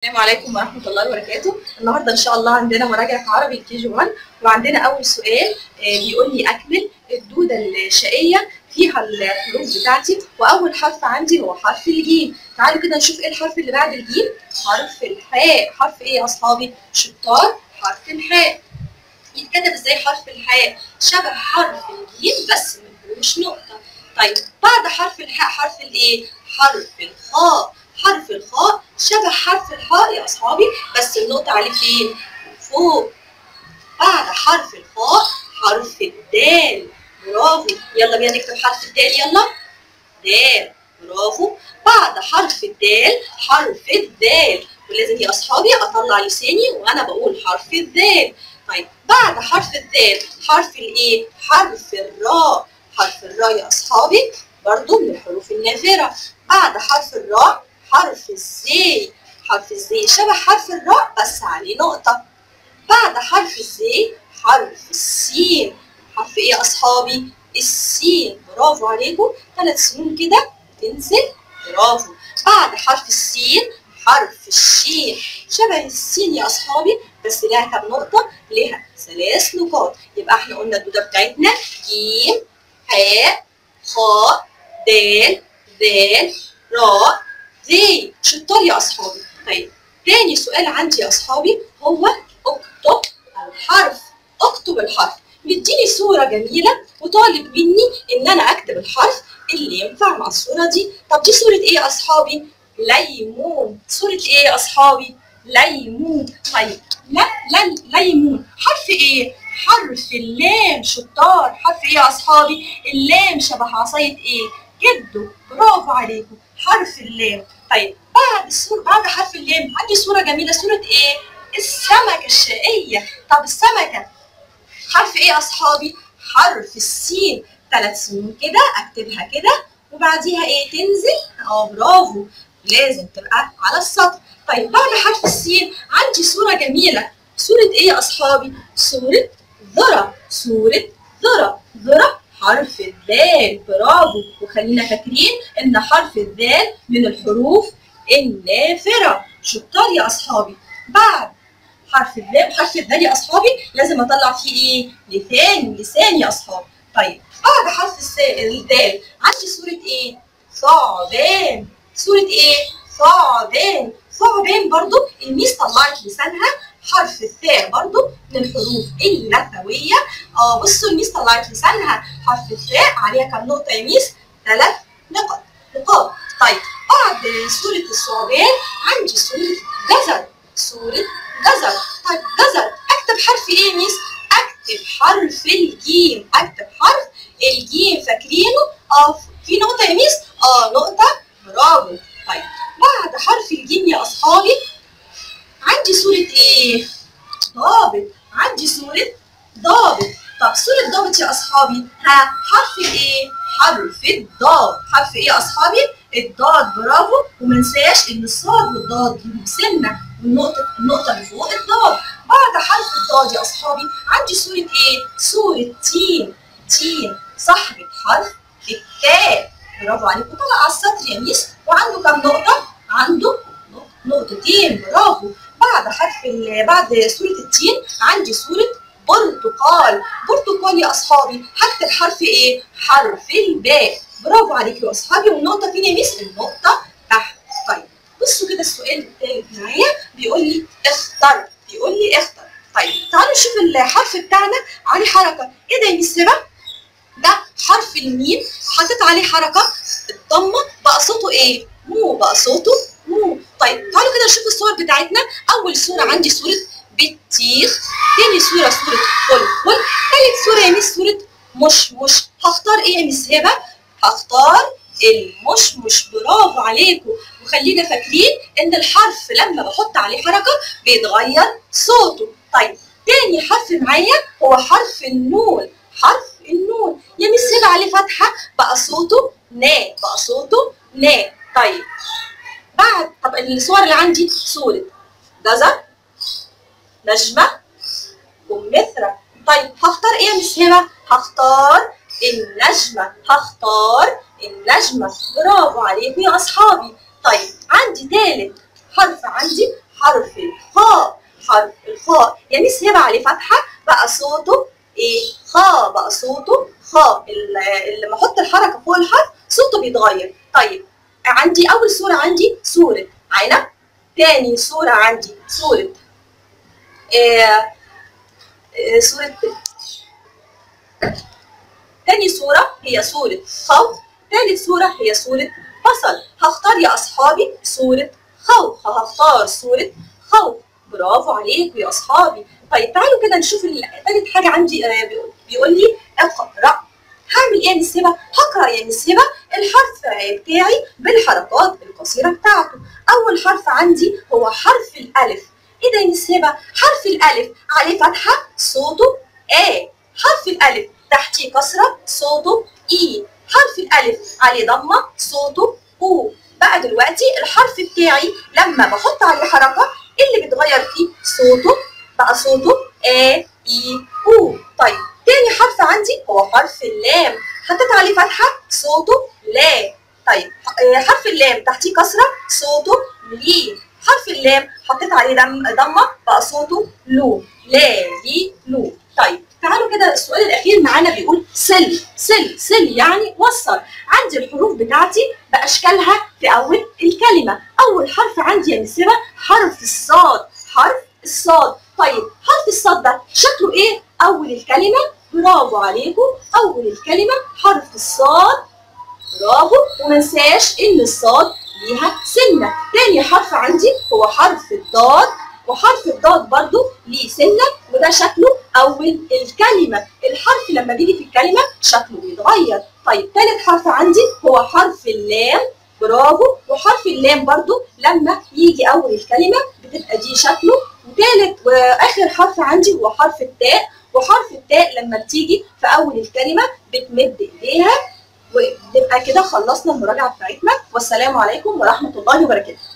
السلام عليكم ورحمة الله وبركاته النهاردة إن شاء الله عندنا مراجعة عربي كي جي 1 وعندنا أول سؤال آه، بيقول لي أكمل الدودة الشقية فيها الحروف بتاعتي وأول حرف عندي هو حرف الجيم تعالوا كده نشوف إيه الحرف اللي بعد الجيم حرف الحاء حرف إيه يا أصحابي شطار حرف الحاء يتكتب إزاي حرف الحاء شبه حرف الجيم بس مفيهوش نقطة طيب بعد حرف الحاء حرف الإيه حرف الخاء حرف الخاء شبه حرف الحاء يا أصحابي بس النقطة عليه فين؟ فوق بعد حرف الخاء حرف الدال برافو يلا بينا نكتب حرف الدال يلا دال برافو بعد حرف الدال حرف الدال ولازم يا أصحابي أطلع لساني وأنا بقول حرف الدال طيب بعد حرف الدال حرف الإيه؟ حرف الراء حرف الراء يا أصحابي برضو من الحروف النافرة بعد حرف الراء حرف الزي حرف الزي شبه حرف الراء بس عليه نقطة بعد حرف الزي حرف السين حرف ايه يا اصحابي السين برافو عليكم ثلاث سنون كده تنزل برافو بعد حرف السين حرف الشين شبه السين يا اصحابي بس لها كام نقطة لها ثلاث نقاط يبقى احنا قلنا الدودة بتاعتنا جيم حاء خاء دال ذال راء زي شطار يا اصحابي طيب تاني سؤال عندي يا اصحابي هو اكتب الحرف اكتب الحرف مديني صورة جميلة وطالب مني ان انا اكتب الحرف اللي ينفع مع الصورة دي طب دي صورة ايه يا اصحابي ليمون صورة ايه يا اصحابي ليمون طيب لا لا ليمون حرف ايه حرف اللام شطار حرف ايه يا اصحابي اللام شبه عصاية ايه جدو برافو عليكم حرف اللام طيب بعد الصورة بعد حرف اللام عندي صورة جميلة صورة ايه السمكة الشقية طب السمكة حرف ايه يا اصحابي حرف السين ثلاث سنين كده اكتبها كده وبعديها ايه تنزل اه برافو لازم تبقى على السطر طيب بعد حرف السين عندي صورة جميلة صورة ايه يا اصحابي صورة ذرة صورة ذرة ذرة حرف الذال برافو وخلينا فاكرين ان حرف الذال من الحروف النافرة شطار يا اصحابي بعد حرف الذال حرف الذال يا اصحابي لازم اطلع فيه ايه لسان لسان يا اصحابي طيب بعد حرف الس- الذال عندي صورة ايه ثعبان صورة ايه ثعبان ثعبان برضو الميس طلعت لسانها حرف الثاء برضو من الحروف اللثوية اه بصوا الميس طلعت لسانها حرف الثاء عليها كام نقطة يا ميس؟ ثلاث نقط نقاط طيب بعد صورة الثعبان عندي صورة جزر صورة جزر طيب جزر اكتب حرف ايه يا ميس؟ اكتب حرف الجيم اكتب حرف الجيم فاكرينه؟ اه في نقطة يا ميس؟ اه نقطة برافو طيب بعد حرف الجيم يا اصحابي عندي صورة ايه؟ ضابط عندي صورة ضابط طب صورة ضابط يا أصحابي ها حرف ايه؟ حرف الضاد حرف ايه يا أصحابي؟ الضاد برافو ومنساش إن الصاد والضاد ليهم سنة والنقطة النقطة اللي فوق الضاد بعد حرف الضاد يا أصحابي عندي صورة ايه؟ صورة تين تين صاحبة حرف التاء برافو عليكم طلع على السطر يا ميس وعنده كام نقطة؟ عنده نقطتين برافو بعد حرف ال- بعد صورة التين عندي صورة برتقال برتقال يا أصحابي هكتب حرف إيه؟ حرف الباء برافو عليكم يا أصحابي والنقطة فين يا ميس؟ النقطة تحت طيب بصوا كده السؤال التالت معايا بيقول لي اختر بيقول لي اختر طيب تعالوا نشوف الحرف بتاعنا عليه حركة إيه ده يا ميس سبا؟ ده حرف الميم حطيت عليه حركة الضمة بقى صوته إيه؟ مو بقى صوته مو طيب تعالوا كده نشوف الصور بتاعتنا اول صوره عندي صوره بطيخ تاني صوره صوره فلفل تالت صوره يا ميس صوره مشمش هختار ايه يا ميس هبه هختار المشمش برافو عليكم وخلينا فاكرين ان الحرف لما بحط عليه حركه بيتغير صوته طيب تاني حرف معايا هو حرف النون حرف النون يا ميس هبه عليه فتحه بقى صوته نا بقى صوته نا طيب بعد طب الصور اللي عندي صورة جزر نجمة ومثرى طيب هختار ايه يا مس هبة؟ هختار النجمة هختار النجمة برافو عليكم يا أصحابي طيب عندي تالت حرف عندي حرف الخاء حرف الخاء يعني سيبها عليه فتحه بقى صوته ايه خاء بقى صوته خاء ال- لما احط الحركه فوق الحرف صوته بيتغير طيب عندي اول صوره عندي صوره عنب تاني صوره عندي صوره آه آه صوره تاني صورة هي صورة خوف تالت صورة هي صورة بصل هختار يا أصحابي صورة خوف هختار صورة خوف برافو عليكم يا أصحابي طيب تعالوا كده نشوف ال- تالت حاجة عندي آه، بيقول- بيقول لي اقرأ هعمل ايه يا نسيبة؟ هقرأ يا نسيبة الحرف آه، بتاعي بالحركات القصيرة بتاعته أول حرف عندي هو حرف الألف ايه ده يا نسيبة؟ حرف الألف عليه فتحة صوته آ حرف الألف تحتيه كسرة صوته إي حرف الألف عليه ضمة صوته أو بقى دلوقتي الحرف بتاعي لما بحط عليه حركة إيه اللي بيتغير فيه صوته بقى صوته آ إي أو طيب تاني حرف عندي هو حرف اللام حطيت عليه فتحة صوته لا طيب آه، حرف اللام تحتيه كسرة صوته لي حرف اللام حطيت عليه دم ضمة بقى صوته لو لا لي لو طيب تعالوا كده السؤال الاخير معانا بيقول سل سل سل يعني وصل عندي الحروف بتاعتي باشكالها في اول الكلمه اول حرف عندي يا نسيبه حرف الصاد حرف الصاد طيب حرف الصاد ده شكله ايه اول الكلمه برافو عليكم اول الكلمه حرف الصاد برافو ومنساش ان الصاد ليها سنه تاني حرف عندي هو حرف الضاد وحرف الضاد برضو ليه سنه وده شكله اول الكلمه الحرف لما بيجي في الكلمه شكله بيتغير طيب تالت حرف عندي هو حرف اللام برافو وحرف اللام برضو لما يجي اول الكلمه بتبقى دي شكله وتالت واخر حرف عندي هو حرف التاء وحرف التاء لما بتيجي في اول الكلمه بتمد ايديها ونبقى كده خلصنا المراجعه بتاعتنا والسلام عليكم ورحمه الله وبركاته